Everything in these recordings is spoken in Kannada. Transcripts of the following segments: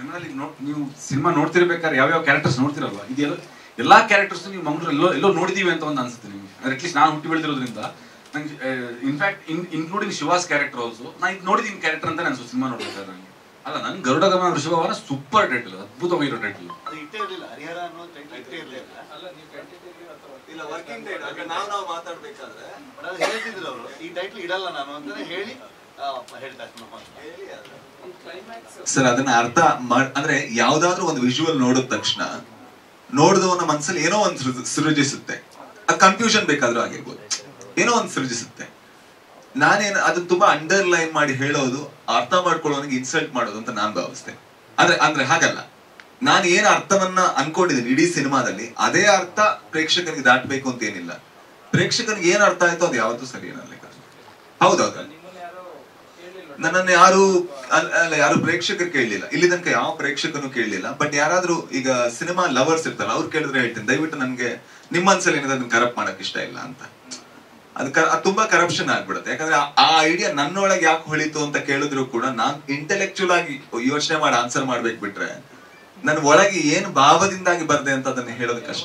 ಸಿನಿಮಾದಲ್ಲಿ ನೋ- ನೀವು ಸಿನಿಮಾ ನೋಡ್ತಿರ್ಬೇಕಾದ್ರೆ ಯಾವ್ಯಾವ ಕ್ಯಾರೆಕ್ಟರ್ಸ್ ನೋಡ್ತಿರಲ್ವಾ ಇದೆಲ್ಲ ಎಲ್ಲಾ ಕ್ಯಾರೆಕ್ಟರ್ಸ್ ನೀವು ಮಂಗಳೂರು ಎಲ್ಲೋ ಎಲ್ಲೋ ನೋಡಿದೀವಿ ಅಂತ ಒಂದು ಅನ್ಸುತ್ತೆ ನಿಮಗೆ ಅಟ್ಲೀಸ್ಟ್ ನಾನು ಹುಟ್ಟಿ ಬೆಳೆದಿರೋದ್ರಿಂದ ನಂಗೆ in fact in including Shiva's character also ನಾನು ಇದು ನೋಡಿದೀನಿ ಕ್ಯಾರೆಕ್ಟರ್ ಅಂತ ಅನ್ಸುತ್ತೆ ಸಿನಿಮಾ ನೋಡ್ಬೇಕಾದ್ರೆ ನನಗೆ ಅಲ್ಲ ನನ್ಗೆ ಗರುಡಗಮ ವೃಷಭವನ ಸೂಪರ್ ಟೈಟಲ್ ಅದ್ಭುತವಾಗಿರೋ ಟೈಟಲ್ ಅದು ಇಟ್ಟೇ ಇರಲಿಲ್ಲ ಹರಿಹರ ಅನ್ನೋ ಟೈಟಲ್ ಇಟ್ಟೇ ಇರಲಿಲ್ಲ ಇಲ್ಲ ವರ್ಕಿಂಗ್ ಡೇಟ್ ಅಂದ್ರೆ ನಾವು ನಾವು ಮಾತಾಡ್ಬೇಕಾದ್ರೆ ಬಟ್ ಅದು ಹೇಳ್ತಿದ್ರು ಅವರು ಈ ಟೈಟ್ಲ್ ಇಡಲ್ಲ ನಾನು ಅಂತಾನೆ ಹೇಳಿ ಆ, ಹೇಳ್ತಾ ಇದ್ರು ನಮ್ಮ ಹತ್ರ. ಹೇಳಿ ಅದು ಸರ್ ಅದನ್ನ ಅರ್ಥ ಮಾಡ್ ಅಂದ್ರೆ ಯಾವ್ದಾದ್ರು ಒಂದು ವಿಜುವಲ್ ನೋಡಿದ ತಕ್ಷಣ ನೋಡಿದವನ ಮನ್ಸಲ್ಲಿ ಏನೋ ಒಂದು ಸೃ- ಸೃಜಿಸುತ್ತೆ ಆ ಕನ್ಫ್ಯೂಷನ್ ಬೇಕಾದ್ರೂ ಆಗಿರ್ಬೋದು ಏನೋ ಒಂದು ಸೃಜಿಸುತ್ತೆ ನಾನೇನು ಅದನ್ನ ತುಂಬಾ ಅಂಡರ್ಲೈನ್ ಮಾಡಿ ಹೇಳೋದು ಅರ್ಥ ಮಾಡ್ಕೊಳ್ಳೋನಿಗೆ ಇನ್ಸಲ್ಟ್ ಮಾಡೋದು ಅಂತ ನಾನ್ ಭಾವಿಸ್ತೇನೆ ಅಂದ್ರೆ ಅಂದ್ರೆ ಹಾಗಲ್ಲ ನಾನು ಏನ್ ಅರ್ಥವನ್ನ ಅನ್ಕೊಂಡಿದ್ದೀನಿ ಇಡೀ ಸಿನಿಮಾದಲ್ಲಿ ಅದೇ ಅರ್ಥ ಪ್ರೇಕ್ಷಕನಿಗೆ ದಾಟಬೇಕು ಅಂತ ಏನಿಲ್ಲ ಪ್ರೇಕ್ಷಕನಿಗೆ ಏನ್ ಅರ್ಥ ಆಯ್ತೋ ಅದು ಯಾವತ್ತೂ ಸರಿ ಏನಲ್ಲ ಹೌದೌದು ನನ್ನನ್ನು ಯಾರು ಅಲ್- ಅಲ್ಲ ಯಾರು ಪ್ರೇಕ್ಷಕರು ಕೇಳಲಿಲ್ಲ ಇಲ್ಲಿ ತನಕ ಯಾವ ಪ್ರೇಕ್ಷಕನು ಕೇಳಲಿಲ್ಲ ಬಟ್ ಯಾರಾದ್ರೂ ಈಗ ಸಿನಿಮಾ ಲವರ್ಸ್ ಇರ್ತಾರಲ್ಲ ಅವ್ರು ಕೇಳಿದ್ರೆ ಹೇಳ್ತೀನಿ ದಯವಿಟ್ಟು ನನ್ಗೆ ನಿಮ್ಮ ಮನ್ಸಲ್ಲಿ ಏನಿದೆ ಅದನ್ನ ಕರಪ್ಟ್ ಮಾಡಕ್ ಇಷ್ಟ ಇಲ್ಲ ಅಂತ ಅದು ಕ- ಅದು ತುಂಬಾ ಕರಪ್ಷನ್ ಆಗ್ಬಿಡುತ್ತೆ ಯಾಕಂದ್ರೆ ಆ- ಆ ಐಡಿಯಾ ನನ್ನೊಳಗೆ ಯಾಕೆ ಹೊಳಿತು ಅಂತ ಕೇಳಿದ್ರು ಕೂಡ ನಾನ್ ಇಂಟೆಲೆಕ್ಚುಯಲ್ ಆಗಿ ಯೋಚನೆ ಮಾಡಿ ಆನ್ಸರ್ ಮಾಡ್ಬೇಕು ಬಿಟ್ರೆ ನನ್ನ ಒಳಗೆ ಏನ್ ಭಾವದಿಂದಾಗಿ ಬರ್ದೆ ಅಂತ ಅದನ್ನ ಹೇಳೋದು ಕಷ್ಟ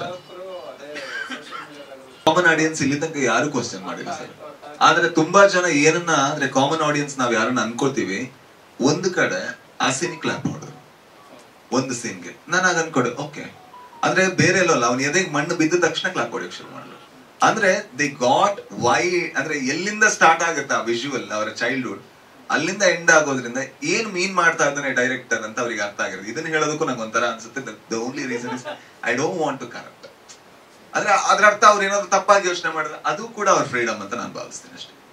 ಕಾಮನ್ ಆಡಿಯನ್ಸ್ ಇಲ್ಲಿ ತನಕ ಯಾರು ಕ್ವಶನ್ ಮಾಡಿಲ್ಲ ಸರ್ ಆದ್ರೆ ತುಂಬಾ ಜನ ಏನನ್ನ ಅಂದ್ರೆ ಕಾಮನ್ ಆಡಿಯನ್ಸ್ ನಾವ್ ಯಾರನ್ನ ಅನ್ಕೋತೀವಿ ಒಂದು ಕಡೆ ಆ ಸೀನ್ ಕ್ಲಾಪ್ ಮಾಡಿದ್ರು ಒಂದು ಸೀನ್ಗೆ ನಾನು ಆಗ ಅನ್ಕೊಡೆ ಓಕೆ ಅಂದ್ರೆ ಬೇರೆ ಎಲ್ಲೋ ಅಲ್ಲ ಅವ್ನ ಎದೆಗೆ ಮಣ್ಣು ಬಿದ್ದ ತಕ್ಷಣ ಕ್ಲಾಪ್ ಹೊಡಿಯಕ್ ಶುರು ಮಾಡಿದ್ರು ಅಂದ್ರೆ ದಿ ಗಾಟ್ ವೈ ಅಂದ್ರೆ ಎಲ್ಲಿಂದ ಸ್ಟಾರ್ಟ್ ಆಗುತ್ತೆ ಆ ವಿಜುವಲ್ ಅವರ ಚೈಲ್ಡ್ಹುಡ್ ಅಲ್ಲಿಂದ ಎಂಡ್ ಆಗೋದ್ರಿಂದ ಏನ್ ಮೀನ್ ಮಾಡ್ತಾ ಇದ್ದಾನೆ ಡೈರೆಕ್ಟರ್ ಅಂತ ಅವ್ರಿಗೆ ಅರ್ಥ ಆಗಿರೋದು ಇದನ್ನ ಹೇಳೋದಕ್ಕೂ ನಂಗೆ ಒಂಥರ ಅನ್ಸುತ್ತೆ the only reason is I don't want to correct ಆದ್ರೆ ಅದ್ರ ಅರ್ಥ ಅವ್ರು ಏನಾದ್ರು ತಪ್ಪಾಗಿ ಯೋಚನೆ ಮಾಡಿದ್ರೆ ಅದು ಕೂಡ ಅವ್ರ ಫ್ರೀಡಮ್ ಅಂತ ನಾನು ಭಾವಿಸ್ತೇನೆ ಅಷ್ಟೇ